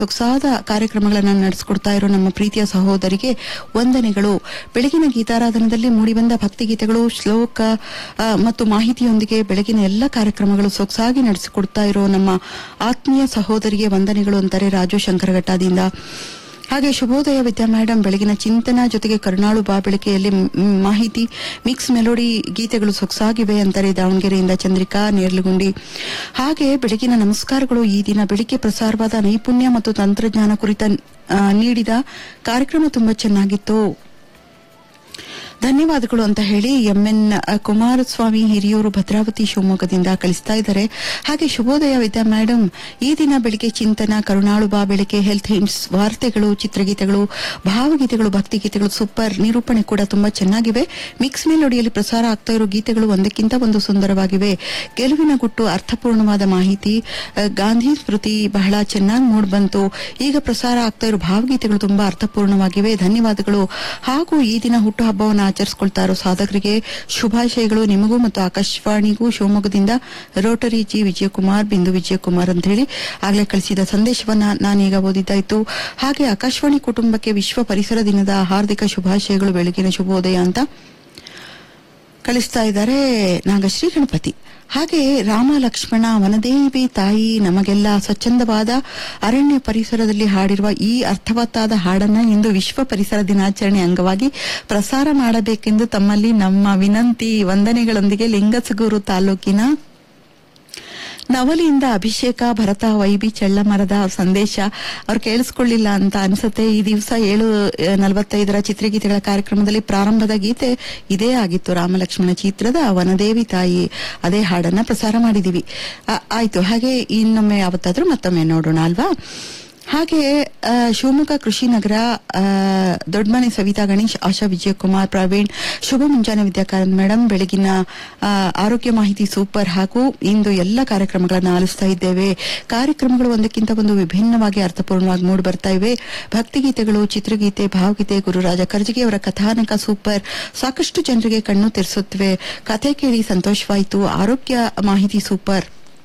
ಸೊಗಸಾದ ಕಾರ್ಯಕ್ರಮಗಳನ್ನು ನಡೆಸಿಕೊಡ್ತಾ ಇರೋ ನಮ್ಮ ಪ್ರೀತಿಯ ಸಹೋದರಿಗೆ ವಂದನೆಗಳು ಬೆಳಗಿನ ಗೀತಾರಾಧನದಲ್ಲಿ ಮೂಡಿಬಂದ ಭಕ್ತಿಗೀತೆಗಳು ಶ್ಲೋಕ ಆ, ಮತ್ತು ಮಾಹಿತಿಯೊಂದಿಗೆ ಬೆಳಗಿನ ಎಲ್ಲ ಕಾರ್ಯಕ್ರಮಗಳು ಸೊಗಸಾಗಿ ನಡೆಸಿಕೊಡ್ತಾ ಇರೋ ನಮ್ಮ ಆತ್ಮೀಯ ಸಹೋದರಿಗೆ ವಂದನೆಗಳು ಅಂತಾರೆ ರಾಜು ಶಂಕರಘಟ್ಟದಿಂದ ಹಾಗೆ ಶುಭೋದಯ ವಿದ್ಯಾ ಮೇಡಮ್ ಬೆಳಗಿನ ಚಿಂತನ ಜೊತೆಗೆ ಕರುಣಾಳು ಬಾ ಬೆಳಕೆಯಲ್ಲಿ ಮ್, ಮಾಹಿತಿ ಮಿಕ್ಸ್ ಮೆಲೋಡಿ ಗೀತೆಗಳು ಸೊಗಸಾಗಿವೆ ಅಂತಾರೆ ದಾವಣಗೆರೆಯಿಂದ ಚಂದ್ರಿಕಾ ನೇರ್ಲಗುಂಡಿ ಹಾಗೆ ಬೆಳಗಿನ ನಮಸ್ಕಾರಗಳು ಈ ದಿನ ಬೆಳಿಗ್ಗೆ ಪ್ರಸಾರವಾದ ನೈಪುಣ್ಯ ಮತ್ತು ತಂತ್ರಜ್ಞಾನ ಕುರಿತ ಆ, ನೀಡಿದ ಕಾರ್ಯಕ್ರಮ ತುಂಬಾ ಚೆನ್ನಾಗಿತ್ತು ಧನ್ಯವಾದಗಳು ಅಂತ ಹೇಳಿ ಎಂಎನ್ ಕುಮಾರಸ್ವಾಮಿ ಹಿರಿಯೂರು ಭದ್ರಾವತಿ ಶಿವಮೊಗ್ಗದಿಂದ ಕಳಿಸ್ತಾ ಇದ್ದಾರೆ ಹಾಗೆ ಶುಭೋದಯ ವಿದ್ಯಾ ಮೇಡಮ್ ಈ ದಿನ ಬೆಳಿಗ್ಗೆ ಚಿಂತನ ಕರುಣಾಳು ಬಾ ಬೆಳಿಗ್ಗೆ ಹೆಲ್ತ್ ಹಿಂಟ್ಸ್ ವಾರ್ತೆಗಳು ಚಿತ್ರಗೀತೆಗಳು ಭಾವಗೀತೆಗಳು ಭಕ್ತಿಗೀತೆಗಳು ಸೂಪರ್ ನಿರೂಪಣೆ ಕೂಡ ತುಂಬಾ ಚೆನ್ನಾಗಿವೆ ಮಿಕ್ಸ್ ಮೆಲೋಡಿಯಲ್ಲಿ ಪ್ರಸಾರ ಆಗ್ತಾ ಇರೋ ಗೀತೆಗಳು ಒಂದಕ್ಕಿಂತ ಒಂದು ಸುಂದರವಾಗಿವೆ ಗೆಲುವಿನ ಗುಟ್ಟು ಅರ್ಥಪೂರ್ಣವಾದ ಮಾಹಿತಿ ಆ, ಗಾಂಧಿ ಸ್ಮೃತಿ ಬಹಳ ಚೆನ್ನಾಗಿ ಮೂಡ್ ಬಂತು ಈಗ ಪ್ರಸಾರ ಆಗ್ತಾ ಇರೋ ಭಾವಗೀತೆಗಳು ತುಂಬಾ ಅರ್ಥಪೂರ್ಣವಾಗಿವೆ ಧನ್ಯವಾದಗಳು ಹಾಗೂ ಈ ದಿನ ಹುಟ್ಟುಹಬ್ಬವನ್ನು ಆಚರಿಸಿಕೊಳ್ತಾ ಇರೋ ಸಾಧಕರಿಗೆ ಶುಭಾಶಯಗಳು ನಿಮಗೂ ಮತ್ತು ಆಕಾಶವಾಣಿಗೂ ಶಿವಮೊಗ್ಗದಿಂದ ರೋಟರಿ ಜಿ ವಿಜಯಕುಮಾರ್ ಬಿಂದು ವಿಜಯಕುಮಾರ್ ಅಂತ ಹೇಳಿ ಆಗ್ಲೇ ಕಳಿಸಿದ ಸಂದೇಶವನ್ನ ನಾನೀಗ ಓದಿದ್ದಾಯ್ತು ಹಾಗೆ ಆಕಾಶವಾಣಿ ಕುಟುಂಬಕ್ಕೆ ವಿಶ್ವ ಪರಿಸರ ದಿನದ ಹಾರ್ದಿಕ ಶುಭಾಶಯಗಳು ಬೆಳಗಿನ ಶುಭೋದಯ ಅಂತ ಕಳಿಸ್ತಾ ಇದ್ದಾರೆ ನಾಗಶ್ರೀ ಗಣಪತಿ ಹಾಗೆ ರಾಮ ಲಕ್ಷ್ಮಣ ವನದೇವಿ ತಾಯಿ ನಮಗೆಲ್ಲ ಸ್ವಚ್ಛಂದವಾದ ಅರಣ್ಯ ಪರಿಸರದಲ್ಲಿ ಹಾಡಿರುವ ಈ ಅರ್ಥವತ್ತಾದ ಹಾಡನ್ನ ಇಂದು ವಿಶ್ವ ಪರಿಸರ ದಿನಾಚರಣೆ ಅಂಗವಾಗಿ ಪ್ರಸಾರ ಮಾಡಬೇಕೆಂದು ತಮ್ಮಲ್ಲಿ ನಮ್ಮ ವಿನಂತಿ ವಂದನೆಗಳೊಂದಿಗೆ ಲಿಂಗಸಗೂರು ತಾಲೂಕಿನ ನವಲಿಯಿಂದ ಅಭಿಷೇಕ ಭರತ ವೈಬಿ ಚಳ್ಳಮರದ ಸಂದೇಶ ಅವ್ರು ಕೇಳಿಸ್ಕೊಳ್ಳಿಲ್ಲ ಅಂತ ಅನ್ಸುತ್ತೆ ಈ ದಿವಸ ಏಳು ಆ, ನಲವತ್ತೈದರ ಚಿತ್ರಗೀತೆಗಳ ಕಾರ್ಯಕ್ರಮದಲ್ಲಿ ಪ್ರಾರಂಭದ ಗೀತೆ ಇದೇ ಆಗಿತ್ತು ರಾಮಲಕ್ಷ್ಮಣ ಚಿತ್ರದ ವನದೇವಿ ತಾಯಿ ಅದೇ ಹಾಡನ್ನ ಪ್ರಸಾರ ಮಾಡಿದೀವಿ ಆ, ಆಯ್ತು ಹಾಗೆ ಇನ್ನೊಮ್ಮೆ ಯಾವತ್ತಾದ್ರೂ ಮತ್ತೊಮ್ಮೆ ನೋಡೋಣ ಅಲ್ವಾ ಹಾಗೆ ಆ, ಶಿವಮೊಗ್ಗ ಕೃಷಿ ನಗರ ಆ, ದೊಡ್ಡಮನೆ ಸವಿತಾ ಗಣೇಶ್ ಆಶಾ ವಿಜಯಕುಮಾರ್ ಪ್ರವೀಣ್ ಶುಭ ಮುಂಜಾನೆ ವಿದ್ಯಾಕಾರಂತ್ ಮೇಡಮ್ ಬೆಳಗಿನ ಆ, ಆರೋಗ್ಯ ಮಾಹಿತಿ ಸೂಪರ್ ಹಾಗೂ ಇಂದು ಎಲ್ಲ ಕಾರ್ಯಕ್ರಮಗಳನ್ನು ಆಲಿಸ್ತಾ ಇದ್ದೇವೆ ಕಾರ್ಯಕ್ರಮಗಳು ಒಂದಕ್ಕಿಂತ ಒಂದು ವಿಭಿನ್ನವಾಗಿ ಅರ್ಥಪೂರ್ಣವಾಗಿ ಮೂಡಿ ಬರ್ತಾ ಇವೆ ಭಕ್ತಿಗೀತೆಗಳು ಚಿತ್ರಗೀತೆ ಭಾವಗೀತೆ ಗುರುರಾಜ ಕರ್ಜಿಗೆ ಅವರ ಕಥಾನಕ ಸೂಪರ್ ಸಾಕಷ್ಟು ಜನರಿಗೆ ಕಣ್ಣು ತೆರೆಸುತ್ತವೆ ಕಥೆ ಕೇಳಿ ಸಂತೋಷವಾಯಿತು ಆರೋಗ್ಯ ಮಾಹಿತಿ ಸೂಪರ್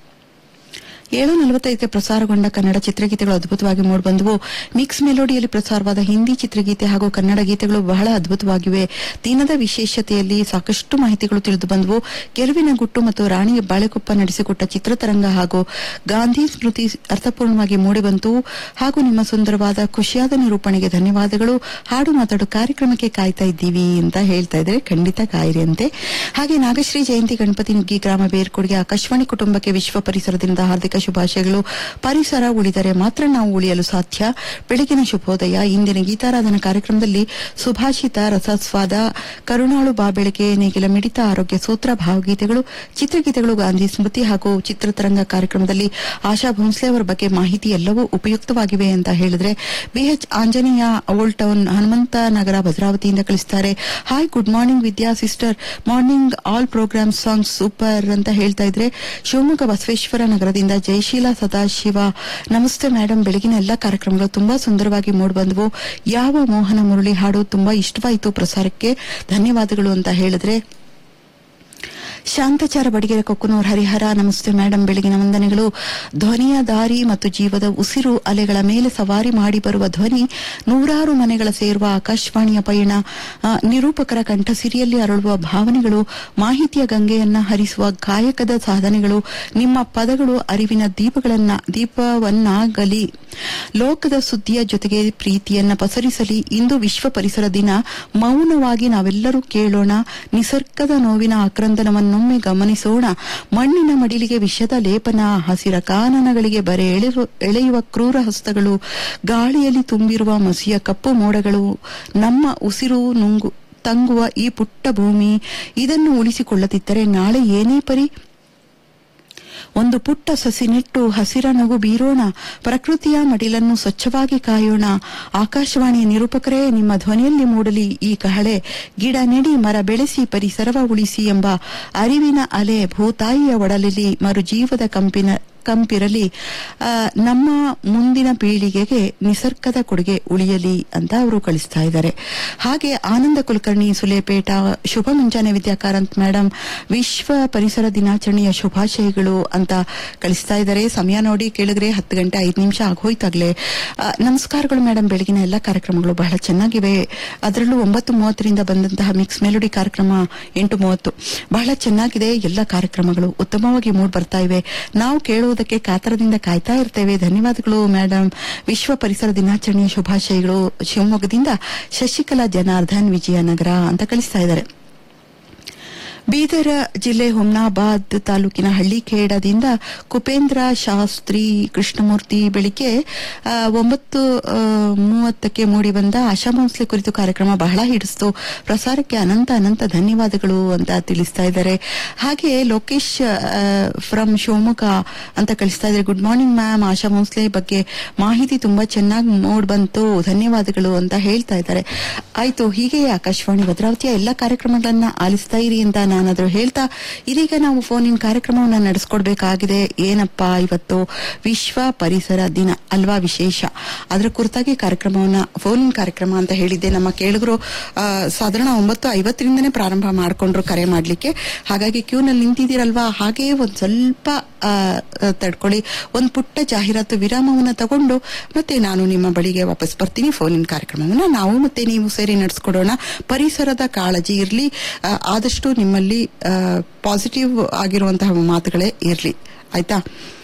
ಏಳು ನಲವತ್ತೈದಕ್ಕೆ ಪ್ರಸಾರಗೊಂಡ ಕನ್ನಡ ಚಿತ್ರಗೀತೆಗಳು ಅದ್ಭುತವಾಗಿ ಮೂಡಿಬಂದವು ಮಿಕ್ಸ್ ಮೆಲೋಡಿಯಲ್ಲಿ ಪ್ರಸಾರವಾದ ಹಿಂದಿ ಚಿತ್ರಗೀತೆ ಹಾಗೂ ಕನ್ನಡ ಗೀತೆಗಳು ಬಹಳ ಅದ್ಭುತವಾಗಿವೆ ದಿನದ ವಿಶೇಷತೆಯಲ್ಲಿ ಸಾಕಷ್ಟು ಮಾಹಿತಿಗಳು ತಿಳಿದು ಬಂದವು ಗೆಲುವಿನ ಗುಟ್ಟು ಮತ್ತು ರಾಣಿ ಬಾಳೆಕೊಪ್ಪ ನಡೆಸಿಕೊಟ್ಟ ಚಿತ್ರತರಂಗ ಹಾಗೂ ಗಾಂಧಿ ಸ್ಮೃತಿ ಅರ್ಥಪೂರ್ಣವಾಗಿ ಮೂಡಿಬಂತು ಹಾಗೂ ನಿಮ್ಮ ಸುಂದರವಾದ ಖುಷಿಯಾದ ನಿರೂಪಣೆಗೆ ಧನ್ಯವಾದಗಳು ಹಾಡು ಮಾತಾಡು ಕಾರ್ಯಕ್ರಮಕ್ಕೆ ಕಾಯ್ತಾ ಇದ್ದೀವಿ ಅಂತ ಹೇಳ್ತಾ ಇದ್ರೆ ಖಂಡಿತ ಕಾಯಿರಿ ಅಂತೆ ಹಾಗೆ ನಾಗಶ್ರೀ ಜಯಂತಿ ಗಣಪತಿ ನುಗ್ಗಿ ಗ್ರಾಮ ಬೇರ್ಕೊಡುಗೆ ಆಕಾಶವಾಣಿ ಕುಟುಂಬಕ್ಕೆ ವಿಶ್ವ ಪರಿಸರ ದಿನದ ಹಾರ್ದಿಕ ಶುಭಾಶಯಗಳು ಪರಿಸರ ಉಳಿದರೆ ಮಾತ್ರ ನಾವು ಉಳಿಯಲು ಸಾಧ್ಯ ಬೆಳಗಿನ ಶುಭೋದಯ ಇಂದಿನ ಗೀತಾರಾಧನಾ ಕಾರ್ಯಕ್ರಮದಲ್ಲಿ ಸುಭಾಷಿತ ರಸಸ್ವಾದ ಕರುಣಾಳು ಬಾ ಬೆಳಕೆ ನೇಗಿಲ ಮಿಡಿತ ಆರೋಗ್ಯ ಸೂತ್ರ ಭಾವಗೀತೆಗಳು ಚಿತ್ರಗೀತೆಗಳು ಗಾಂಧಿ ಸ್ಮೃತಿ ಹಾಗೂ ಚಿತ್ರತರಂಗ ಕಾರ್ಯಕ್ರಮದಲ್ಲಿ ಆಶಾ ಭೋಂಸ್ಲೆ ಅವರ ಬಗ್ಗೆ ಮಾಹಿತಿ ಎಲ್ಲವೂ ಉಪಯುಕ್ತವಾಗಿವೆ ಅಂತ ಹೇಳಿದ್ರೆ B H Anjaneya old town Hanumantha Nagar ಭದ್ರಾವತಿಯಿಂದ ಕಳಿಸ್ತಾರೆ hi good morning Vidya sister morning all program songs super ಅಂತ ಹೇಳ್ತಾ ಇದ್ರೆ ಶಿವಮೊಗ್ಗ ಬಸವೇಶ್ವರ ನಗರದಿಂದ ಜಯಶೀಲ ಸದಾಶಿವ ನಮಸ್ತೆ ಮೇಡಮ್ ಬೆಳಗಿನ ಎಲ್ಲ ಕಾರ್ಯಕ್ರಮಗಳು ತುಂಬಾ ಸುಂದರವಾಗಿ ಮೂಡಿಬಂದವು ಯಾವ ಮೋಹನ ಮುರಳಿ ಹಾಡು ತುಂಬಾ ಇಷ್ಟವಾಯಿತು ಪ್ರಸಾರಕ್ಕೆ ಧನ್ಯವಾದಗಳು ಅಂತ ಹೇಳಿದ್ರೆ ಶಾಂತಚಾರ ಬಡಿಗೆರೆ ಕೊಕ್ಕನೂರ್ ಹರಿಹರ ನಮಸ್ತೆ ಮೇಡಮ್ ಬೆಳಗಿನ ವಂದನೆಗಳು ಧ್ವನಿಯ ದಾರಿ ಮತ್ತು ಜೀವದ ಉಸಿರು ಅಲೆಗಳ ಮೇಲೆ ಸವಾರಿ ಮಾಡಿ ಬರುವ ಧ್ವನಿ ನೂರಾರು ಮನೆಗಳ ಸೇರುವ ಆಕಾಶವಾಣಿಯ ಪಯಣ ಆ, ನಿರೂಪಕರ ಕಂಠಸಿರಿಯಲ್ಲಿ ಅರಳುವ ಭಾವನೆಗಳು ಮಾಹಿತಿಯ ಗಂಗೆಯನ್ನ ಹರಿಸುವ ಗಾಯಕದ ಸಾಧನೆಗಳು ನಿಮ್ಮ ಪದಗಳು ಅರಿವಿನ ದೀಪಗಳನ್ನ ದೀಪವನ್ನಾಗಲಿ ಲೋಕದ ಸುದ್ದಿಯ ಜೊತೆಗೆ ಪ್ರೀತಿಯನ್ನ ಪಸರಿಸಲಿ ಇಂದು ವಿಶ್ವ ಪರಿಸರ ದಿನ ಮೌನವಾಗಿ ನಾವೆಲ್ಲರೂ ಕೇಳೋಣ ನಿಸರ್ಗದ ನೋವಿನ ಆಕ್ರಂದನವನ್ನೊಮ್ಮೆ ಗಮನಿಸೋಣ ಮಣ್ಣಿನ ಮಡಿಲಿಗೆ ವಿಷದ ಲೇಪನ ಹಸಿರ ಕಾನನಗಳಿಗೆ ಬರೆ ಎಳೆಯುವ ಎಳೆಯುವ ಕ್ರೂರ ಹಸ್ತಗಳು ಗಾಳಿಯಲ್ಲಿ ತುಂಬಿರುವ ಮಸಿಯ ಕಪ್ಪು ಮೋಡಗಳು ನಮ್ಮ ಉಸಿರು ನುಂಗು ತಂಗುವ ಈ ಪುಟ್ಟ ಭೂಮಿ ಇದನ್ನು ಉಳಿಸಿಕೊಳ್ಳದಿದ್ದರೆ ನಾಳೆ ಏನೇ ಪರಿ ಒಂದು ಪುಟ್ಟ ಸಸಿ ನೆಟ್ಟು ಹಸಿರ ನಗು ಬೀರೋಣ ಪ್ರಕೃತಿಯ ಮಡಿಲನ್ನು ಸ್ವಚ್ಛವಾಗಿ ಕಾಯೋಣ ಆಕಾಶವಾಣಿಯ ನಿರೂಪಕರೇ ನಿಮ್ಮ ಧ್ವನಿಯಲ್ಲಿ ಮೂಡಲಿ ಈ ಕಹಳೆ ಗಿಡ ನೆಡಿ ಮರ ಬೆಳೆಸಿ ಪರಿಸರವ ಉಳಿಸಿ ಎಂಬ ಅರಿವಿನ ಅಲೆ ಭೂತಾಯಿಯ ಒಡಲಲ್ಲಿ ಮರುಜೀವದ ಕಂಪಿನ ಕಂಪಿರಲಿ ಆ, ನಮ್ಮ ಮುಂದಿನ ಪೀಳಿಗೆಗೆ ನಿಸರ್ಗದ ಕೊಡುಗೆ ಉಳಿಯಲಿ ಅಂತ ಅವರು ಕಳಿಸ್ತಾ ಇದ್ದಾರೆ ಹಾಗೆ ಆನಂದ ಕುಲಕರ್ಣಿ ಸುಲೇಪೇಟ ಶುಭ ಮುಂಜಾನೆ ವಿದ್ಯಾಕಾರಂತ್ ಮೇಡಮ್ ವಿಶ್ವ ಪರಿಸರ ದಿನಾಚರಣೆಯ ಶುಭಾಶಯಗಳು ಅಂತ ಕಳಿಸ್ತಾ ಇದ್ದಾರೆ ಸಮಯ ನೋಡಿ ಕೇಳಿದ್ರೆ ಹತ್ತು ಗಂಟೆ ಐದು ನಿಮಿಷ ಆಗೋಯ್ತಾಗ್ಲೇ ಆ, ನಮಸ್ಕಾರಗಳು ಮೇಡಮ್ ಬೆಳಗಿನ ಎಲ್ಲ ಕಾರ್ಯಕ್ರಮಗಳು ಬಹಳ ಚೆನ್ನಾಗಿವೆ ಅದರಲ್ಲೂ ಒಂಬತ್ತು ಮೂವತ್ತರಿಂದ ಬಂದಂತಹ ಮಿಕ್ಸ್ ಮೆಲೋಡಿ ಕಾರ್ಯಕ್ರಮ ಎಂಟು ಮೂವತ್ತು ಬಹಳ ಚೆನ್ನಾಗಿದೆ ಎಲ್ಲ ಕಾರ್ಯಕ್ರಮಗಳು ಉತ್ತಮವಾಗಿ ಮೂಡ್ ಬರ್ತಾ ಇವೆ ನಾವು ಕೇಳುವುದಕ್ಕೆ ಕಾತರದಿಂದ ಕಾಯ್ತಾ ಇರ್ತೇವೆ ಧನ್ಯವಾದಗಳು ಮೇಡಮ್ ವಿಶ್ವ ಪರಿಸರ ದಿನಾಚರಣೆಯ ಶುಭಾಶಯಗಳು ಶಿವಮೊಗ್ಗದಿಂದ ಶಶಿಕಲಾ ಜನಾರ್ದನ್ ವಿಜಯನಗರ ಅಂತ ಕಳಿಸ್ತಾ ಇದ್ದಾರೆ ಬೀದರ್ ಜಿಲ್ಲೆ ಹುಮ್ನಾಬಾದ್ ತಾಲೂಕಿನ ಹಳ್ಳಿಖೇಡದಿಂದ ಕುಪೇಂದ್ರ ಶಾಸ್ತ್ರಿ ಕೃಷ್ಣಮೂರ್ತಿ ಬೆಳಿಗ್ಗೆ ಆ, ಒಂಬತ್ತು ಆ, ಮೂವತ್ತಕ್ಕೆ ಮೂಡಿ ಬಂದ ಆಶಾ ಭೋಂಸ್ಲೆ ಕುರಿತು ಕಾರ್ಯಕ್ರಮ ಬಹಳ ಹಿಡಿಸ್ತು ಪ್ರಸಾರಕ್ಕೆ ಅನಂತ ಅನಂತ ಧನ್ಯವಾದಗಳು ಅಂತ ತಿಳಿಸ್ತಾ ಇದ್ದಾರೆ ಹಾಗೆ ಲೋಕೇಶ್ ಫ್ರಮ್ ಶಿವಮೊಗ್ಗ ಅಂತ ಕಳಿಸ್ತಾ ಇದ್ದಾರೆ good morning ma'am Asha Bhosle ಬಗ್ಗೆ ಮಾಹಿತಿ ತುಂಬಾ ಚೆನ್ನಾಗಿ ನೋಡ್ ಬಂತು ಧನ್ಯವಾದಗಳು ಅಂತ ಹೇಳ್ತಾ ಇದ್ದಾರೆ ಆಯ್ತು ಹೀಗೆ ಆಕಾಶವಾಣಿ ಭದ್ರಾವತಿಯ ಎಲ್ಲ ಕಾರ್ಯಕ್ರಮಗಳನ್ನ ಆಲಿಸ್ತಾ ಇರಿ ಅಂತ ನಾನಾದ್ರೂ ಹೇಳ್ತಾ ಇದೀಗ ನಾವು ಫೋನಿನ ಕಾರ್ಯಕ್ರಮವನ್ನ ನಡೆಸ್ಕೊಡ್ಬೇಕಾಗಿದೆ ಏನಪ್ಪಾ ಇವತ್ತು ವಿಶ್ವ ಪರಿಸರ ದಿನ ಅಲ್ವಾ ವಿಶೇಷ ಅದರ ಕುರಿತಾಗಿ ಕಾರ್ಯಕ್ರಮವನ್ನ ಫೋನಿನ ಕಾರ್ಯಕ್ರಮ ಅಂತ ಹೇಳಿದ್ದೆ ನಮ್ಮ ಕೇಳಿದ್ರು ಆ, ಸಾಧಾರಣ ಒಂಬತ್ತು ಐವತ್ತರಿಂದನೇ ಪ್ರಾರಂಭ ಮಾಡ್ಕೊಂಡ್ರು ಕರೆ ಮಾಡ್ಲಿಕ್ಕೆ ಹಾಗಾಗಿ ಕ್ಯೂನಲ್ಲಿ ನಿಂತಿದ್ದೀರಲ್ವಾ ಹಾಗೇ ಒಂದ್ ಸ್ವಲ್ಪ ಆ, ಆ, ತಡ್ಕೊಳ್ಳಿ ಒಂದ್ ಪುಟ್ಟ ಜಾಹೀರಾತು ವಿರಾಮವನ್ನ ತಗೊಂಡು ಮತ್ತೆ ನಾನು ನಿಮ್ಮ ಬಳಿಗೆ ವಾಪಸ್ ಬರ್ತೀನಿ ಫೋನಿನ ಕಾರ್ಯಕ್ರಮವನ್ನ ನಾವು ಮತ್ತೆ ನೀವು ಸೇರಿ ನಡೆಸ್ಕೊಡೋಣ ಪರಿಸರದ ಕಾಳಜಿ ಇರ್ಲಿ ಆ, ಆದಷ್ಟು ನಿಮ್ಮಲ್ಲಿ ಪಾಸಿಟಿವ್ ಆಗಿರುವಂತಹ ಮಾತುಗಳೇ ಇರ್ಲಿ ಆಯ್ತಾ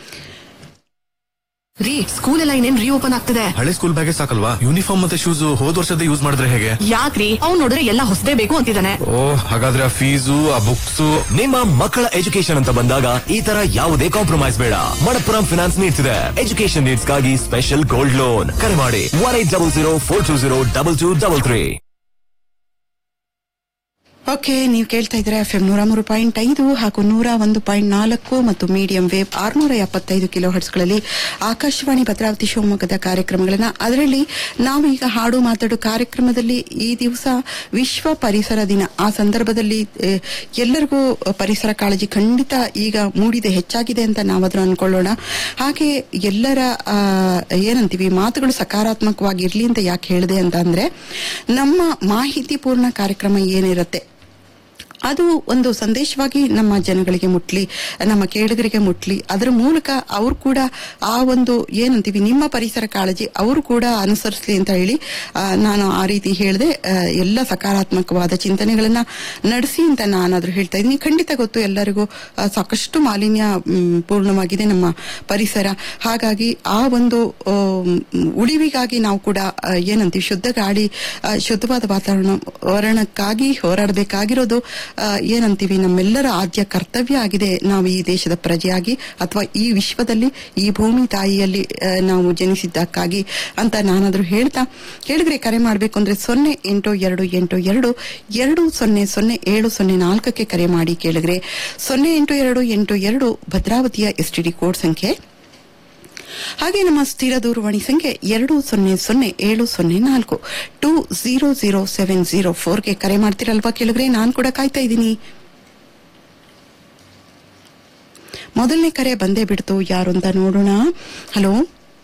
ರೀ ಸ್ಕೂಲ್ ಎಲ್ಲ ಇನ್ನೇನ್ ರೀಓಪನ್ ಆಗ್ತಿದೆ ಹಳೆ ಸ್ಕೂಲ್ ಬ್ಯಾಗೇ ಸಾಕಲ್ವಾ ಯೂನಿಫಾರ್ಮ್ ಮತ್ತೆ ಶೂಸ್ ಹೋದ್ ವರ್ಷದ ಯೂಸ್ ಮಾಡಿದ್ರೆ ಹೇಗೆ ಯಾಕ್ರಿ ಅವ್ನ್ ನೋಡಿದ್ರೆ ಎಲ್ಲ ಹೊಸದೇ ಬೇಕು ಅಂತಿದ್ದಾನೆ ಓ ಹಾಗಾದ್ರೆ ಆ ಫೀಸು ಆ ಬುಕ್ಸ್ ನಿಮ್ಮ ಮಕ್ಕಳ ಎಜುಕೇಶನ್ ಅಂತ ಬಂದಾಗ ಈ ತರ ಯಾವುದೇ ಕಾಂಪ್ರಮೈಸ್ ಬೇಡ ಮಣಪ್ಪುರಂ ಫಿನಾನ್ಸ್ ನೀಡ್ಸ್ ಇದೆ ಎಜುಕೇಶನ್ ನೀಡ್ಸ್ ಗಾಗಿ ಸ್ಪೆಷಲ್ ಗೋಲ್ಡ್ ಲೋನ್ ಕರೆ ಮಾಡಿ one eight double zero four two zero double two double three okay ನೀವು ಕೇಳ್ತಾ ಇದ್ರೆ ಎಫ್ ಎಂ ನೂರ ಮೂರು ಪಾಯಿಂಟ್ ಐದು ಹಾಗೂ ನೂರ ಒಂದು ಪಾಯಿಂಟ್ ನಾಲ್ಕು ಮತ್ತು ಮೀಡಿಯಂ ವೇವ್ ಆರ್ನೂರ ಎಪ್ಪತ್ತೈದು ಕಿಲೋ ಹರ್ಟ್ಸ್ಗಳಲ್ಲಿ ಆಕಾಶವಾಣಿ ಭದ್ರಾವತಿ ಶಿವಮೊಗ್ಗದ ಕಾರ್ಯಕ್ರಮಗಳನ್ನ ಅದರಲ್ಲಿ ನಾವು ಈಗ ಹಾಡು ಮಾತಾಡು ಕಾರ್ಯಕ್ರಮದಲ್ಲಿ ಈ ದಿವಸ ವಿಶ್ವ ಪರಿಸರ ದಿನ ಆ ಸಂದರ್ಭದಲ್ಲಿ ಆ, ಎಲ್ಲರಿಗೂ ಪರಿಸರ ಕಾಳಜಿ ಖಂಡಿತ ಈಗ ಮೂಡಿದೆ ಹೆಚ್ಚಾಗಿದೆ ಅಂತ ನಾವಾದ್ರೂ ಅನ್ಕೊಳ್ಳೋಣ ಹಾಗೆ ಎಲ್ಲರ ಆ, ಏನಂತೀವಿ ಮಾತುಗಳು ಸಕಾರಾತ್ಮಕವಾಗಿರ್ಲಿ ಅಂತ ಯಾಕೆ ಹೇಳಿದೆ ಅಂತ ಅಂದ್ರೆ ನಮ್ಮ ಮಾಹಿತಿ ಪೂರ್ಣ ಕಾರ್ಯಕ್ರಮ ಏನಿರುತ್ತೆ ಅದು ಒಂದು ಸಂದೇಶವಾಗಿ ನಮ್ಮ ಜನಗಳಿಗೆ ಮುಟ್ಲಿ ನಮ್ಮ ಕೇಳುಗರಿಗೆ ಮುಟ್ಲಿ ಅದರ ಮೂಲಕ ಅವ್ರು ಕೂಡ ಆ ಒಂದು ಏನಂತೀವಿ ನಿಮ್ಮ ಪರಿಸರ ಕಾಳಜಿ ಅವರು ಕೂಡ ಅನುಸರಿಸಲಿ ಅಂತ ಹೇಳಿ ಆ, ನಾನು ಆ ರೀತಿ ಹೇಳಿದೆ ಎಲ್ಲ ಸಕಾರಾತ್ಮಕವಾದ ಚಿಂತನೆಗಳನ್ನ ನಡೆಸಿ ಅಂತ ನಾನಾದ್ರೂ ಹೇಳ್ತಾ ಇದ್ದೀನಿ ಖಂಡಿತ ಗೊತ್ತು ಎಲ್ಲರಿಗೂ ಆ, ಸಾಕಷ್ಟು ಮಾಲಿನ್ಯ ಮ್, ಪೂರ್ಣವಾಗಿದೆ ನಮ್ಮ ಪರಿಸರ ಹಾಗಾಗಿ ಆ ಒಂದು ಆ, ಮ್, ಉಳಿವಿಗಾಗಿ ನಾವು ಕೂಡ ಆ, ಏನಂತೀವಿ ಶುದ್ಧ ಗಾಳಿ ಆ, ಶುದ್ಧವಾದ ವಾತಾವರಣ ವಾತಾವರಣಕ್ಕಾಗಿ ಹೋರಾಡಬೇಕಾಗಿರೋದು ಆ, ಏನಂತೀವಿ ನಮ್ಮೆಲ್ಲರ ಆದ್ಯ ಕರ್ತವ್ಯ ಆಗಿದೆ ನಾವು ಈ ದೇಶದ ಪ್ರಜೆಯಾಗಿ ಅಥವಾ ಈ ವಿಶ್ವದಲ್ಲಿ ಈ ಭೂಮಿ ತಾಯಿಯಲ್ಲಿ ಆ, ನಾವು ಜನಿಸಿದ್ದಕ್ಕಾಗಿ ಅಂತ ನಾನಾದ್ರೂ ಹೇಳ್ತಾ ಹೇಳಿದ್ರೆ ಕರೆ ಮಾಡಬೇಕು ಅಂದ್ರೆ ಸೊನ್ನೆ ಎಂಟು ಎರಡು ಎಂಟು ಎರಡು ಎರಡು ಸೊನ್ನೆ ಸೊನ್ನೆ ಏಳು ಸೊನ್ನೆ ನಾಲ್ಕಕ್ಕೆ ಕರೆ ಮಾಡಿ ಕೇಳಿದ್ರೆ ಸೊನ್ನೆ ಎಂಟು ಎರಡು ಎಂಟು ಎರಡು ಭದ್ರಾವತಿಯ ಎಸ್ ಟಿ ಡಿ ಕೋಡ್ ಸಂಖ್ಯೆ ಹಾಗೆ ನಮ್ಮ ಸ್ಥಿರ ದೂರವಾಣಿ ಸಂಖ್ಯೆ ಎರಡು ಸೊನ್ನೆ ಸೊನ್ನೆ ಏಳು ಸೊನ್ನೆ ನಾಲ್ಕು two zero zero seven zero ಫೋರ್ಗೆ ಕರೆ ಮಾಡ್ತೀರಲ್ವಾ ಕೇಳಿದ್ರೆ ನಾನು ಕೂಡ ಕಾಯ್ತಾ ಇದ್ದೀನಿ ಮೊದಲನೇ ಕರೆ ಬಂದೇ ಬಿಡ್ತು ಯಾರು ಅಂತ ನೋಡೋಣ ಹಲೋ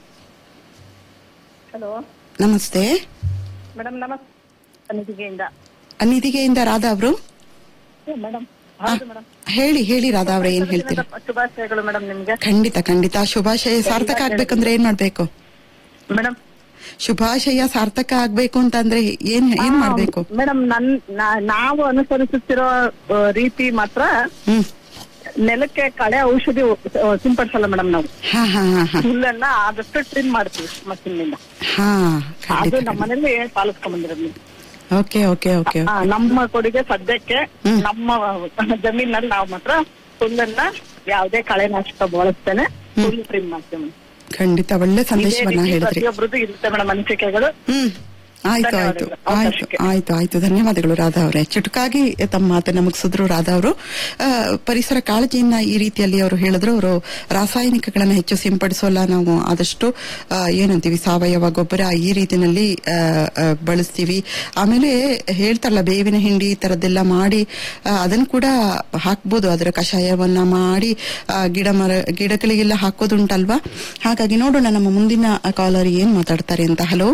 ಹಲೋ ನಮಸ್ತೆ ಮೇಡಮ್ ನಮಸ್ತೆ ನಿಧಿಗೆಯಿಂದ ಅನಿದಿಗೆಯಿಂದ ರಾಧಾ ಅವರು ಮೇಡಮ್ ಹೌದು ಮೇಡಮ್ ಹೇಳಿ ಹೇಳಿ ರಾಧಾ ಅವ್ರೆ ಏನ್ ಹೇಳ್ತೀರಾ ಶುಭಾಶಯಗಳು ಮೇಡಮ್ ನಿಮ್ಗೆ ಖಂಡಿತ ಖಂಡಿತ ಶುಭಾಶಯ ಸಾರ್ಥಕ ಆಗ್ಬೇಕಂದ್ರೆ ಏನ್ ಮಾಡ್ಬೇಕು ಮೇಡಮ್ ಶುಭಾಶಯ ಸಾರ್ಥಕ ಆಗ್ಬೇಕು ಅಂತಂದ್ರೆ ಏನ್ ಏನ್ ಮಾಡ್ಬೇಕು ಮೇಡಮ್ ನನ್ ನಾ- ನಾವು ಅನುಸರಿಸುತ್ತಿರೋ ಆ, ರೀತಿ ಮಾತ್ರ ಹ್ಮ್ ನೆಲಕ್ಕೆ ಕಳೆ ಔಷಧಿ ಆ, ಸಿಂಪಡಿಸಲ್ಲ ಮೇಡಮ್ ನಾವು ಹಾ ಹಾ ಹಾ ಹಾ ಹುಲ್ಲನ್ನ ಆದಷ್ಟು ಟ್ರಿಮ್ ಮಾಡ್ತೀವಿ ಮಷಿನ್ನಿಂದ ಹಾ ಅದು ಖಂಡಿತ ನಮ್ಮ ಮನೇಲಿ ಪಾಲಿಸ್ಕೊಂಡ್ ಬಂದಿರೋದು ಓಕೆ ಓಕೆ ಓಕೆ ಆ, ನಮ್ಮ ಕೊಡುಗೆ ಸದ್ಯಕ್ಕೆ ನಮ್ಮ ಜಮೀನಲ್ಲಿ ನಾವು ಮಾತ್ರ ಹುಲ್ಲನ್ನ ಯಾವುದೇ ಕಳೆನಾಶಕ ಬಳಸ್ತೇನೆ ಹುಲ್ಲು ಟ್ರಿಮ್ ಮಾಡ್ತೀವಿ madam. ಖಂಡಿತ ಒಳ್ಳೆ ಇದೇ ಸಂದೇಶವನ್ನ ರೀತಿ ಹೇಳಿದ್ರಿ ಪ್ರತಿಯೊಬ್ಬರದ್ದು ಇರುತ್ತೆ ಮೇಡಮ್ ಅನಿಸಿಕೆಗಳು ಹ್ಮ್ ಆಯ್ತು ಆಯ್ತು ಧನ್ಯವಾದಗಳು. ಆಯ್ತು ಅವಕಾಶಕ್ಕೆ. ಆಯ್ತು ಆಯ್ತು ಧನ್ಯವಾದಗಳು ರಾಧಾ ಅವರೇ ಚುಟುಕಾಗಿ ತಮ್ಮ ಮಾತನ್ನ ಮುಗಿಸಿದ್ರು ರಾಧಾ ಅವರು ಆ, ಪರಿಸರ ಕಾಳಜಿಯನ್ನ ಈ ರೀತಿಯಲ್ಲಿ ಅವರು ಹೇಳಿದ್ರು ಅವರು ರಾಸಾಯನಿಕಗಳನ್ನ ಹೆಚ್ಚು ಸಿಂಪಡಿಸೋಲ್ಲ ನಾವು ಆದಷ್ಟು ಆ, ಏನಂತೀವಿ ಸಾವಯವ ಗೊಬ್ಬರ ಈ ರೀತಿನಲ್ಲಿ ಆ, ಆ, ಬಳಸ್ತೀವಿ ಆಮೇಲೆ ಹೇಳ್ತಾರಲ್ಲ ಬೇವಿನ ಹಿಂಡಿ ಈ ತರದ್ದೆಲ್ಲ ಮಾಡಿ ಆ, ಅದನ್ನ ಕೂಡ ಹಾಕ್ಬೋದು ಅದರ ಕಷಾಯವನ್ನ ಮಾಡಿ ಆ, ಗಿಡ ಮರ ಗಿಡಗಳಿಗೆಲ್ಲ ಹಾಕೋದುಂಟಲ್ವಾ ಹಾಗಾಗಿ ನೋಡೋಣ ನಮ್ಮ ಮುಂದಿನ ಕಾಲರ್ ಏನ್ ಮಾತಾಡ್ತಾರೆ ಅಂತ ಹಲೋ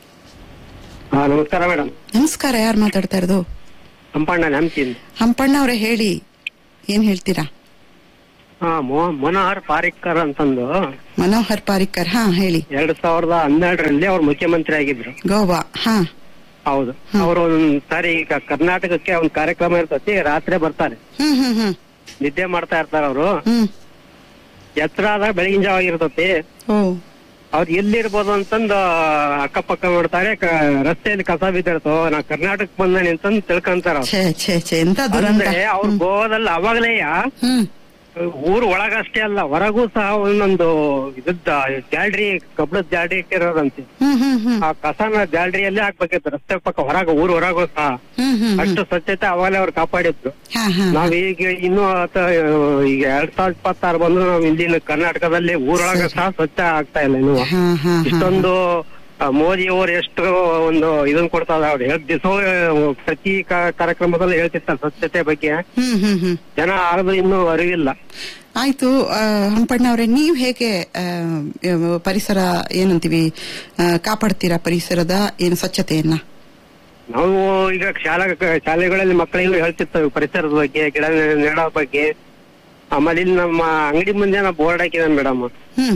ಹಾ ನಮಸ್ಕಾರ ಮೇಡಮ್ ನಮಸ್ಕಾರ ಯಾರು ಮಾತಾಡ್ತಾ ಇರೋದು ಹಂಪಣ್ಣ ನೆಮ್ತಿನ್ ಹಂಪಣ್ಣ ಅವರೇ ಹೇಳಿ ಏನ್ ಹೇಳ್ತೀರಾ ಹಾ ಮೊ- ಮನೋಹರ್ ಪಾರಿಕ್ಕರ್ ಅಂತಂದು ಮನೋಹರ್ ಪಾರಿಕ್ಕರ್ ಹಾ ಹೇಳಿ ಎರಡ್ ಸಾವಿರದ ಹನ್ನೆರಡರಲ್ಲಿ ಅವ್ರು ಮುಖ್ಯಮಂತ್ರಿ ಆಗಿದ್ರು ಗೋವಾ ಹಾ ಹೌದು ಅವರು ಒಂದ್ ಸಾರಿ ಈಗ ಕರ್ನಾಟಕಕ್ಕೆ ಒಂದ್ ಕಾರ್ಯಕ್ರಮ ಇರ್ತತಿ ರಾತ್ರಿ ಬರ್ತಾರೆ ಹ್ಮ್ ಹ್ಮ್ ಹ್ಮ್ ನಿದ್ದೆ ಮಾಡ್ತಾ ಇರ್ತಾರ ಅವರು ಹ್ಮ್ ಎತ್ತರ ಆದಾಗ ಬೆಳಗಿನ ಜಾವ ಇರ್ತತಿ ಓ ಅವ್ರು ಎಲ್ಲಿರ್ಬೋದು ಅಂತಂದು ಅಕ್ಕಪಕ್ಕ ನೋಡ್ತಾರೆ ಕ- ರಸ್ತೆಯಲ್ಲಿ ಕಸ ಬಿದ್ದಿರ್ತೋ ನಾ ಕರ್ನಾಟಕ ಬಂದೇನೆ ಅಂತಂದು ತಿಳ್ಕೊಂತಾರ ಅವ್ರು. ಛೇ ಛೇ ಛೇ ಎಂತ ದುರಂತ ಅಂದ್ರೆ ಅವ್ರ ಗೋವಾದಲ್ಲಿ ಅವಾಗಲೇ ಹ್ಮ್ ಊರ್ ಒಳಗಷ್ಟೇ ಅಲ್ಲ ಹೊರಗೂ ಸಹ ಒಂದೊಂದು ಇದ್ದದ್ದ ಜಾಲ್ರಿ ಕಬ್ಬಳದ ಜಾಲ್ರಿ ಇಟ್ಟಿರೋದಂತೆ ಹ್ಮ್ ಹ್ಮ್ ಹ್ಮ್ ಆ ಕಸನ ಜಾಲ್ರಿಯಲ್ಲೇ ಹಾಕ್ಬೇಕಿತ್ತು ರಸ್ತೆ ಪಕ್ಕ ಹೊರಗ ಊರ್ ಹೊರಗೂ ಸಹ ಹ್ಮ್ ಹ್ಮ್ ಹ್ಮ್ ಅಷ್ಟು ಸ್ವಚ್ಛತೆ ಅವಾಗಲೇ ಅವ್ರು ಕಾಪಾಡಿದ್ರು ಹಾ ಹಾ ನಾವ್ ಈಗ ಇನ್ನು ಆತ- ಈಗ ಎರಡ್ ಸಾವಿರದ ಇಪ್ಪತ್ತಾರು ಬಂದು ನಾವ್ ಇಲ್ಲಿನ ಕರ್ನಾಟಕದಲ್ಲಿ ಊರೊಳಗ ಸಹ ಸ್ವಚ್ಛ ಆಗ್ತಾ ಇಲ್ಲ ಇನ್ನು ಹಾ ಹಾ ಹಾ ಇಷ್ಟೊಂದು ಆ, ಮೋದಿ ಅವರು ಎಷ್ಟು ಒಂದು ಇದನ್ ಕೊಡ್ತಾ ಇದಾರೆ ಅವ್ರು ಹೇಳ್ ದಿವಸ ಪ್ರತಿ ಕ- ಕಾರ್ಯಕ್ರಮದಲ್ಲಿ ಹೇಳ್ತಿರ್ತಾರೆ ಸ್ವಚ್ಛತೆ ಬಗ್ಗೆ ಹ್ಮ್ ಹ್ಮ್ ಹ್ಮ್ ಜನ ಆದ್ರೂ ಇನ್ನೂ ಅರಿವಿಲ್ಲ ಆಯ್ತು ಆ, ಹಂಪಣ್ಣ ಅವರೇ ನೀವ್ ಹೇಗೆ ಆ, ಆ, ಪರಿಸರ ಏನಂತೀವಿ ಆ, ಕಾಪಾಡ್ತೀರಾ ಪರಿಸರದ ಏನು ಸ್ವಚ್ಛತೆಯನ್ನ ನಾವು ಈಗ ಶಾಲಾ ಶಾಲೆಗಳಲ್ಲಿ ಮಕ್ಕಳಿಗೂ ಹೇಳ್ತಿರ್ತೇವೆ ಪರಿಸರದ ಬಗ್ಗೆ ಗಿಡ ನೆ- ನೆಡೋ ಬಗ್ಗೆ ಆಮೇಲೆ ಇಲ್ಲಿ ನಮ್ಮ ಅಂಗಡಿ ಮುಂದೆ ನಾವು ಬೋರ್ಡ್ ಹಾಕಿದಾನೆ ಮೇಡಮ್ ಹ್ಮ್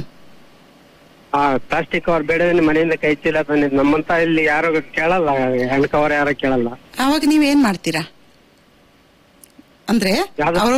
ಆ ಪ್ಲಾಸ್ಟಿಕ್ ಅವ್ರ ಬೇಡ ಮನೆಯಿಂದ ಕೈ ಚೀಲ ತಂದಿದ್ ನಮ್ಮಂತ ಇಲ್ಲಿ ಯಾರು ಕೇಳಲ್ಲ ಹೆಣ್ ಕವರ್ ಯಾರು ಕೇಳಲ್ಲ ಅವಾಗ ನೀವ್ ಏನ್ ಮಾಡ್ತೀರಾ ಅಂದ್ರೆ ಯಾವ್ದು? ಅವರು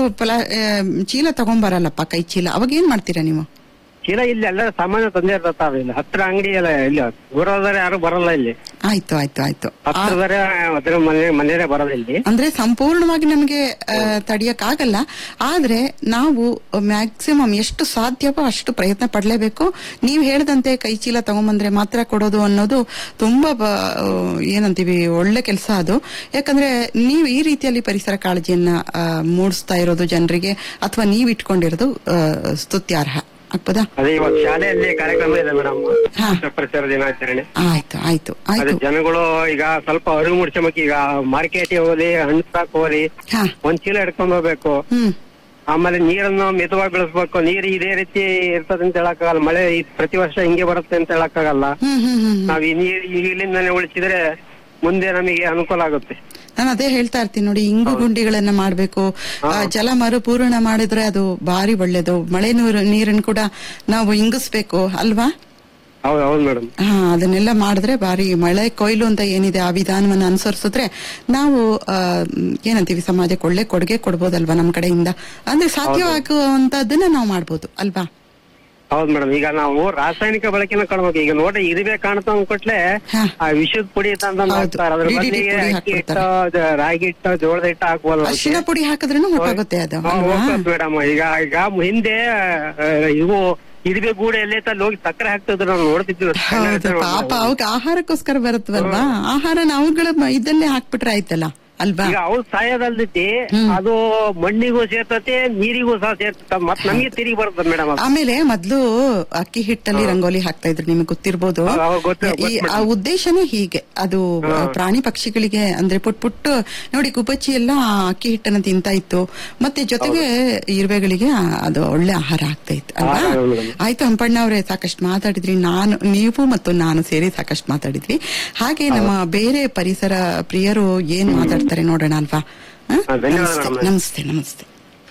ಚೀಲ ತಗೊಂಬರಲ್ಲಪ್ಪ ಕೈ ಚೀಲ ಅವಾಗ ಏನ್ ಮಾಡ್ತೀರಾ ನೀವು ಚೀಲ ಇಲ್ಲಿ ಎಲ್ಲ ಸಾಮಾನ್ಯ ತಂದೆ ಇರ್ತಾವ ಇಲ್ಲಿ ಹತ್ರ ಅಂಗಡಿ ಎಲ್ಲ ಇಲ್ಲಿ ಊರದಾರೆ ಯಾರು ಬರಲ್ಲ ಇಲ್ಲಿ ಆಯ್ತು ಆಯ್ತು ಆಯ್ತು ಆ, ಹತ್ರದಾರೆ ಅದ್ರ ಮನೆ ಮನೆಯೇ ಬರಲ್ಲ ಇಲ್ಲಿ ಅಂದ್ರೆ ಸಂಪೂರ್ಣವಾಗಿ ನಮಗೆ ತಡಿಯಕ್ ಆಗಲ್ಲ ಆದ್ರೆ ನಾವು ಮ್ಯಾಕ್ಸಿಮಮ್ ಎಷ್ಟು ಸಾಧ್ಯವೋ ಅಷ್ಟು ಪ್ರಯತ್ನ ಪಡ್ಲೇಬೇಕು ನೀವು ಹೇಳ್ದಂತೆ ಕೈ ಚೀಲ ತಗೊಂಬಂದ್ರೆ ಮಾತ್ರ ಕೊಡೋದು ಅನ್ನೋದು ತುಂಬಾ ಬ- ಆ, ಏನಂತೀವಿ ಒಳ್ಳೆ ಕೆಲಸ ಅದು ಯಾಕಂದ್ರೆ ನೀವು ಈ ರೀತಿಯಲ್ಲಿ ಪರಿಸರ ಕಾಳಜಿಯನ್ನ ಆ, ಮೂಡಿಸ್ತಾ ಇರೋದು ಜನರಿಗೆ ಅಥವಾ ನೀವ್ ಇಟ್ಕೊಂಡಿರೋದು ಆ, ಸ್ತುತ್ಯಾರ್ಹ ಆಗ್ಬೋದಾ ಅದೇ ಇವಾಗ ಶಾಲೆಯಲ್ಲಿ ಕಾರ್ಯಕ್ರಮ ಇದೆ ಮೇಡಮ್ ಹಾ. ಪರಿಸರ ದಿನಾಚರಣೆ ಆಯ್ತು ಆಯ್ತು ಅದೇ ಆಯ್ತು ಜನಗಳು ಈಗ ಸ್ವಲ್ಪ ಅರಿವು ಮೂಡಿಸ್ಕೊಂಬೇಕು ಈಗ ಮಾರ್ಕೆಟ್ ಹೋಗ್ಲಿ ಹಣ್ಣು ತರಕ್ ಹೋಗ್ಲಿ ಹಾ ಒಂದ್ ಚೀಲ ಹಿಡ್ಕೊಂಡ್ ಹೋಗ್ಬೇಕು ಹ್ಮ್ ಆಮೇಲೆ ನೀರನ್ನು ಮಿತವಾಗಿ ಬೆಳೆಸ್ಬೇಕು ನೀರು ಇದೇ ರೀತಿ ಇರ್ತದೆ ಅಂತ ಹೇಳಕ್ಕಾಗಲ್ಲ ಮಳೆ ಈ ಪ್ರತಿ ವರ್ಷ ಹಿಂಗೆ ಬರುತ್ತೆ ಅಂತ ಹೇಳಕ್ಕಾಗಲ್ಲ ಹ್ಮ್ ಹ್ಮ್ ಹ್ಮ್ ಹ್ಮ್ ನಾವ್ ಈ ನೀರ್ ಈಗಲಿಂದಾನೆ ಉಳಿಸಿದ್ರೆ ಮುಂದೆ ನಮಗೆ ಅನುಕೂಲ ಆಗುತ್ತೆ ನಾನು ಅದೇ ಹೇಳ್ತಾ ಇರ್ತೀನಿ ನೋಡಿ ಇಂಗು ಗುಂಡಿಗಳನ್ನ ಮಾಡ್ಬೇಕು ಆ, ಜಲ ಮರುಪೂರಣ ಮಾಡಿದ್ರೆ ಅದು ಭಾರಿ ಒಳ್ಳೇದು ಮಳೆ ನೀರು ನೀರನ್ನು ಕೂಡ ನಾವು ಇಂಗಿಸ್ಬೇಕು ಅಲ್ವಾ ಹೌದು ಹೌದು ಮೇಡಮ್ ಹಾ ಅದನ್ನೆಲ್ಲ ಮಾಡಿದ್ರೆ ಬಾರಿ ಮಳೆ ಕೊಯ್ಲು ಅಂತ ಏನಿದೆ ಆ ವಿಧಾನವನ್ನ ಅನುಸರಿಸಿದ್ರೆ ನಾವು ಆ, ಮ್, ಏನಂತೀವಿ ಸಮಾಜಕ್ಕೆ ಒಳ್ಳೆ ಕೊಡುಗೆ ಕೊಡ್ಬೋದಲ್ವಾ ನಮ್ಮ ಕಡೆಯಿಂದ ಅಂದ್ರೆ ಸಾಧ್ಯವಾಗುವಂತದ್ದನ್ನ ನಾವು ಮಾಡ್ಬೋದು ಅಲ್ವಾ ಹೌದು ಮೇಡಮ್ ಈಗ ನಾವು ರಾಸಾಯನಿಕ ಬಳಕೆನ ಕಾಣ್ಬೇಕು ಈಗ ನೋಡ್ರಿ ಇರುವೆ ಕಾಣ್ತಾ ಅಂದ್ಕೊಟ್ಲೆ ಹಾ. ಆ ವಿಷದ ಪುಡಿ ತಂದು ಹೌದು. ಹಾಕ್ತಾರೆ ಅದ್ರ DDT ಬದಲಿಗೆ ಪುಡಿ ಅಕ್ಕಿ ಹಿಟ್ಟು ಹಾಕ್ಬಿಡ್ತಾರೆ. ಅದು ರಾಗಿ ಹಿಟ್ಟು ಜೋಳದ ಹಿಟ್ಟು ಹಾಕ್ಬೋದಲ್ಲ ಅದಕ್ಕೆ. ಅರಿಶಿನ ಪುಡಿ ಹಾಕಿದ್ರೂ ಹೊರಟೋಗುತ್ತೆ ಅದು ಅಲ್ವಾ ಮೇಡಮ್ ಈಗ ಈಗ ಹಿಂದೆ ಆ, ಇವು ಇರುವೆ ಗೂಡು ಎಲ್ಲೈತೆ ಅಲ್ಲಿ ಹೋಗಿ ಸಕ್ಕರೆ ಹಾಕ್ತಿದ್ರು ನಾವು ನೋಡ್ತಿದ್ವಿ ಹೌದು ಪಾಪ ಅವಕ್ಕೆ ಆಹಾರಕ್ಕೋಸ್ಕರ ಬರುತ್ತವಲ್ವಾ ಆಹಾರ ನಾವುಗಳ ಮ- ಇದಲ್ಲೇ ಹಾಕ್ಬಿಟ್ರೆ ಆಯ್ತಲ್ಲ ಅಲ್ವಾ ಈಗ ಅವು ಸಾಯೋದಲ್ದೈತಿ ಅದು ಮಣ್ಣಿಗೂ ಸೇರ್ತತಿ ನೀರಿಗೂ ಸಹ ಸೇರ್ತದ ಮತ್ ನಮಗೆ ತಿರುಗಿ ಬರ್ತದೆ ಮೇಡಮ್ ಅದು ಆಮೇಲೆ ಮೊದ್ಲು ಅಕ್ಕಿ ಹಿಟ್ಟಲ್ಲಿ ರಂಗೋಲಿ ಹಾಕ್ತಾ ಇದ್ರು ನಿಮಗೆ ಗೊತ್ತಿರ್ಬೋದು ಹೌದು, ಹೌದು, ಗೊತ್ತು, ಈ ಗೊತ್ತು ಆ ಉದ್ದೇಶನೇ ಹೀಗೆ ಅದು ಪ್ರಾಣಿ ಪಕ್ಷಿಗಳಿಗೆ ಅಂದ್ರೆ ಪುಟ್ ಪುಟ್ಟು ನೋಡಿ ಕುಪಚ್ಚಿ ಎಲ್ಲ ಆ ಅಕ್ಕಿ ಹಿಟ್ಟನ್ನ ತಿಂತಾ ಇತ್ತು ಮತ್ತೆ ಜೊತೆಗೆ ಇರುವೆಗಳಿಗೆ ಆ- ಅದು ಒಳ್ಳೆ ಆಹಾರ ಆಗ್ತಾ ಇತ್ತು ಅಲ್ವಾ ಹೌದು, ಹೌದು. ಆಯ್ತು ಹಂಪಣ್ಣ ಅವರೇ ಸಾಕಷ್ಟು ಮಾತಾಡಿದ್ರಿ ನಾನು ನೀವು ಮತ್ತು ನಾನು ಸೇರಿ ಸಾಕಷ್ಟು ಮಾತಾಡಿದ್ವಿ ಹಾಗೆ ನಮ್ಮ ಬೇರೆ ಪರಿಸರ ಪ್ರಿಯರು ಏನ್ ಮಾತಾಡ್ತಾರೆ ನೋಡೋಣ ಅಲ್ವಾ ಹ? ಹಾ, ಧನ್ಯವಾದ ನಮಸ್ತೆ ಮೇಡಮ್. ನಮಸ್ತೆ ನಮಸ್ತೆ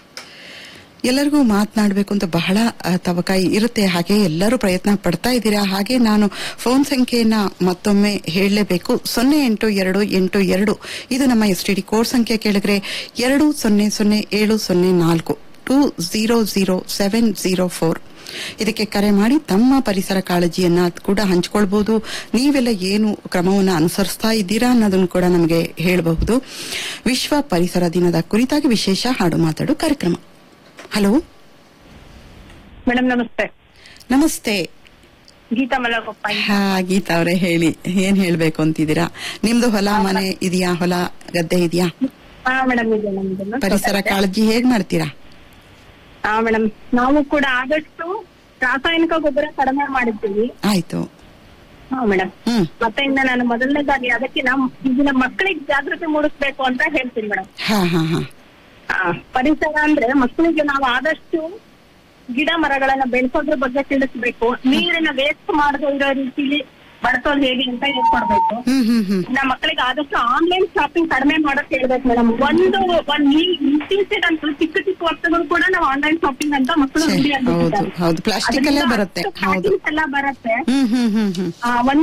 ಎಲ್ಲರಿಗೂ ಮಾತನಾಡಬೇಕು ಅಂತ ಬಹಳ ಆ, ತವಕಾಯಿ ಇರುತ್ತೆ ಹಾಗೆ ಎಲ್ಲರೂ ಪ್ರಯತ್ನ ಪಡ್ತಾ ಇದ್ದೀರಾ ಹಾಗೆ ನಾನು ಫೋನ್ ಸಂಖ್ಯೆಯನ್ನ ಮತ್ತೊಮ್ಮೆ ಹೇಳಲೇಬೇಕು ಸೊನ್ನೆ ಎಂಟು ಎರಡು ಎಂಟು ಎರಡು ಇದು ನಮ್ಮ ಎಸ್ ಟಿ ಡಿ ಕೋಡ್ ಸಂಖ್ಯೆ ಕೇಳಿದ್ರೆ ಎರಡು ಸೊನ್ನೆ ಸೊನ್ನೆ ಏಳು ಸೊನ್ನೆ ನಾಲ್ಕು two zero zero seven zero four ಇದಕ್ಕೆ ಕರೆ ಮಾಡಿ ತಮ್ಮ ಪರಿಸರ ಕಾಳಜಿಯನ್ನ ಕೂಡ ಹಂಚ್ಕೊಳ್ಬಹುದು ನೀವೆಲ್ಲ ಏನು ಕ್ರಮವನ್ನ ಅನುಸರಿಸ್ತಾ ಇದ್ದೀರಾ ಅನ್ನೋದನ್ನು ಕೂಡ ನಮಗೆ ಹೇಳಬಹುದು ವಿಶ್ವ ಪರಿಸರ ದಿನದ ಕುರಿತಾಗಿ ವಿಶೇಷ ಹಾಡು ಮಾತಾಡು ಕಾರ್ಯಕ್ರಮ ಹಲೋ ಮೇಡಮ್ ನಮಸ್ತೆ ನಮಸ್ತೆ ಗೀತಾ ಮಲಗೊಪ್ಪ ಹಾ ಗೀತಾ ಅವರೇ ಹೇಳಿ ಏನ್ ಹೇಳ್ಬೇಕು ಅಂತಿದ್ದೀರಾ ನಿಮ್ದು ಹೊಲ ಮನೆ ಇದೆಯಾ ಹೊಲ ಗದ್ದೆ ಇದೆಯಾ ಹಾ ಮೇಡಮ್ ಇದೆ ನಮ್ದು ಪರಿಸರ ಕಾಳಜಿ ಹೇಗ್ ಮಾಡ್ತೀರಾ ಹಾ ಮೇಡಮ್ ನಾವು ಕೂಡ ಆದಷ್ಟು ರಾಸಾಯನಿಕ ಗೊಬ್ಬರ ಕಡಿಮೆ ಮಾಡಿದ್ದೀವಿ ಆಯ್ತು ಹಾ ಮೇಡಮ್ ಹ್ಮ್ ಮತ್ತೆ ಇನ್ನ ನಾನು ಮೊದಲನೇದಾಗಿ ಅದಕ್ಕೆ ನಮ್ ಈಗಿನ ಮಕ್ಕಳಿಗೆ ಜಾಗೃತಿ ಮೂಡಿಸ್ಬೇಕು ಅಂತ ಹೇಳ್ತೀನಿ ಮೇಡಮ್ ಹಾ ಹಾ ಹಾ ಆ, ಪರಿಸರ ಅಂದ್ರೆ ಮಕ್ಕಳಿಗೆ ನಾವು ಆದಷ್ಟು ಗಿಡ ಮರಗಳನ್ನ ಬೆಳೆಸೋದ್ರ ಬಗ್ಗೆ ತಿಳಿಸ್ಬೇಕು ನೀರಿನ ವೇಸ್ಟ್ ಮಾಡದೇ ಇರೋ ರೀತಿಲಿ ಬಳಸೋದು ಹೇಗೆ ಅಂತ ಹೇಳ್ಕೊಡ್ಬೇಕು ಹ್ಮ್ ಹ್ಮ್ ಹ್ಮ್ ನಮ್ಮ ಮಕ್ಕಳಿಗೆ ಆದಷ್ಟು ಆನ್ಲೈನ್ ಶಾಪಿಂಗ್ ಕಡಿಮೆ ಮಾಡಕ್ ಹೇಳ್ಬೇಕು ಮೇಡಮ್ ಒಂದು ಒಂದ್ ಈ- ಇತ್ತೀಚೆಗಂತೂ ಚಿಕ್ಕ ಚಿಕ್ಕ ವಸ್ತುಗಳು ಕೂಡ ನಾವು ಆನ್ಲೈನ್ ಶಾಪಿಂಗ್ ಅಂತ ಮಕ್ಕಳು ಸರಿ, ರೂಢಿಯಾಗಿ ಹೌದು ಬಿಟ್ಟಿದ್ದಾರೆ. ಹೌದು ಪ್ಲಾಸ್ಟಿಕ್ ಅಲ್ಲೇ ಅದರಿಂದ ಬರುತ್ತೆ ಅಷ್ಟು ಹೌದು packings ಎಲ್ಲ ಬರುತ್ತೆ ಹ್ಮ್ ಹ್ಮ್ ಹ್ಮ್ ಹ್ಮ್ ಆ, ಒಂದ್